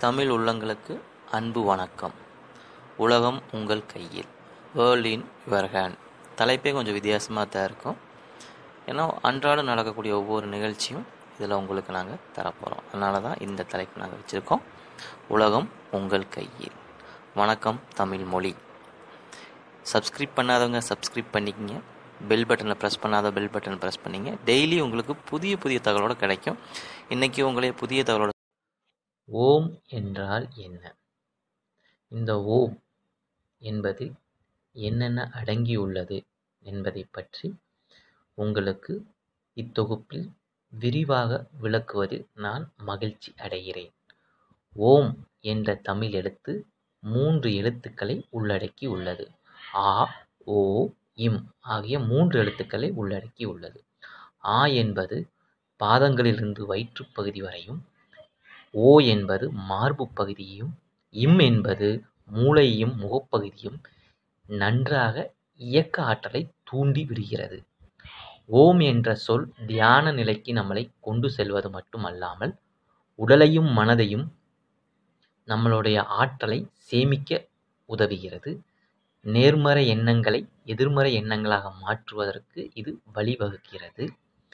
தமிழ் உள்ளங்களுக்கு அன்பு வணக்கம் உலகம் உங்கள் கையில் வேர்ல்ட் இன் யுவர் ஹேண்ட் தலைப்பே கொஞ்சம் வித்தியாசமாக தான் இருக்கும் ஏன்னா அன்றாடம் நடக்கக்கூடிய ஒவ்வொரு நிகழ்ச்சியும் இதில் உங்களுக்கு நாங்கள் தரப்போகிறோம் அதனால தான் இந்த தலைப்பு நாங்கள் வச்சுருக்கோம் உலகம் உங்கள் கையில் வணக்கம் தமிழ் மொழி சப்ஸ்கிரைப் பண்ணாதவங்க சப்ஸ்கிரைப் பண்ணிக்கங்க பெல் பட்டனை ப்ரெஸ் பண்ணாத பெல் பட்டன் ப்ரெஸ் பண்ணிங்க டெய்லி உங்களுக்கு புதிய புதிய தகவலோடு கிடைக்கும் இன்றைக்கி உங்களே புதிய தகவலோட ஓம் என்றால் என்ன இந்த ஓம் என்பது என்னென்ன அடங்கியுள்ளது என்பதை பற்றி உங்களுக்கு இத்தொகுப்பில் விரிவாக விளக்குவதில் நான் மகிழ்ச்சி அடைகிறேன் ஓம் என்ற தமிழ் எழுத்து மூன்று எழுத்துக்களை உள்ளடக்கி உள்ளது ஆ ஓ இம் ஆகிய மூன்று எழுத்துக்களை உள்ளடக்கி உள்ளது ஆ என்பது பாதங்களிலிருந்து வயிற்றுப்பகுதி வரையும் ஓ என்பது மார்பு பகுதியையும் இம் என்பது மூளையையும் முகப்பகுதியும் நன்றாக இயக்க ஆற்றலை தூண்டி விடுகிறது ஓம் என்ற சொல் தியான நிலைக்கு நம்மளை கொண்டு செல்வது மட்டுமல்லாமல் உடலையும் மனதையும் நம்மளுடைய ஆற்றலை சேமிக்க உதவுகிறது நேர்மறை எண்ணங்களை எதிர்மறை எண்ணங்களாக மாற்றுவதற்கு இது வழிவகுக்கிறது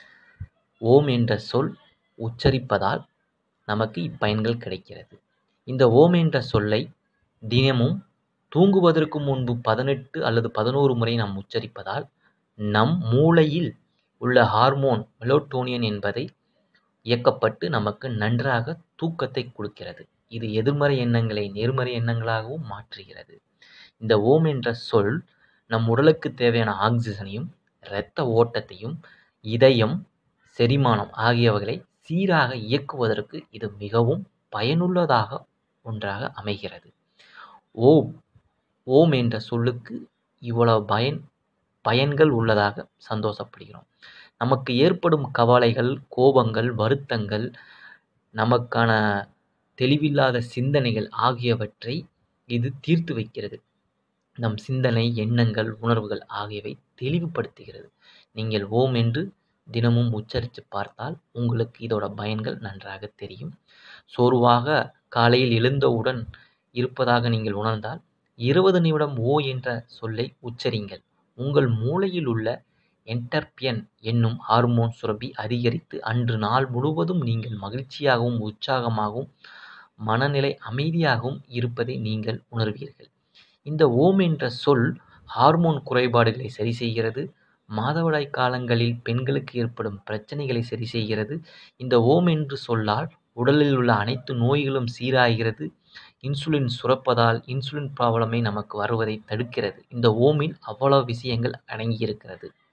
ஓம் என்ற சொல் உச்சரிப்பதால் நமக்கு இப்பயன்கள் கிடைக்கிறது இந்த ஓம் என்ற சொல்லை தினமும் தூங்குவதற்கு முன்பு பதினெட்டு அல்லது பதினோரு முறை நாம் உச்சரிப்பதால் நம் மூளையில் உள்ள ஹார்மோன் மெலோட்டோனியன் என்பதை இயக்கப்பட்டு நமக்கு நன்றாக தூக்கத்தை கொடுக்கிறது இது எதிர்மறை எண்ணங்களை நேர்மறை எண்ணங்களாகவும் மாற்றுகிறது இந்த ஓம் என்ற சொல் நம் உடலுக்கு தேவையான ஆக்சிஜனையும் இரத்த ஓட்டத்தையும் இதயம் செரிமானம் ஆகியவைகளை சீராக இயக்குவதற்கு இது மிகவும் பயனுள்ளதாக ஒன்றாக அமைகிறது ஓம் ஓம் என்ற சொல்லுக்கு இவ்வளவு பயன் பயன்கள் உள்ளதாக சந்தோஷப்படுகிறோம் நமக்கு ஏற்படும் கவலைகள் கோபங்கள் வருத்தங்கள் நமக்கான தெளிவில்லாத சிந்தனைகள் ஆகியவற்றை இது தீர்த்து வைக்கிறது நம் சிந்தனை எண்ணங்கள் உணர்வுகள் ஆகியவை தெளிவுபடுத்துகிறது நீங்கள் ஓம் என்று தினமும் உச்சரித்து பார்த்தால் உங்களுக்கு இதோட பயன்கள் நன்றாக தெரியும் சோர்வாக காலையில் எழுந்தவுடன் இருப்பதாக நீங்கள் உணர்ந்தால் இருபது நிமிடம் ஓ என்ற சொல்லை உச்சரிங்கள் உங்கள் மூளையில் உள்ள என்டர்பியன் என்னும் ஹார்மோன் சுரப்பி அதிகரித்து அன்று நாள் முழுவதும் நீங்கள் மகிழ்ச்சியாகவும் உற்சாகமாகவும் மனநிலை அமைதியாகவும் இருப்பதை நீங்கள் உணர்வீர்கள் இந்த ஓம் என்ற சொல் ஹார்மோன் குறைபாடுகளை சரி செய்கிறது மாதவிடாய் காலங்களில் பெண்களுக்கு ஏற்படும் பிரச்சனைகளை சரி செய்கிறது இந்த ஓம் என்று சொல்லால் உடலில் உள்ள அனைத்து நோய்களும் சீராகிறது இன்சுலின் சுரப்பதால் இன்சுலின் ப்ராப்ளமை நமக்கு வருவதை தடுக்கிறது இந்த ஓமில் அவ்வளவு விஷயங்கள் அடங்கியிருக்கிறது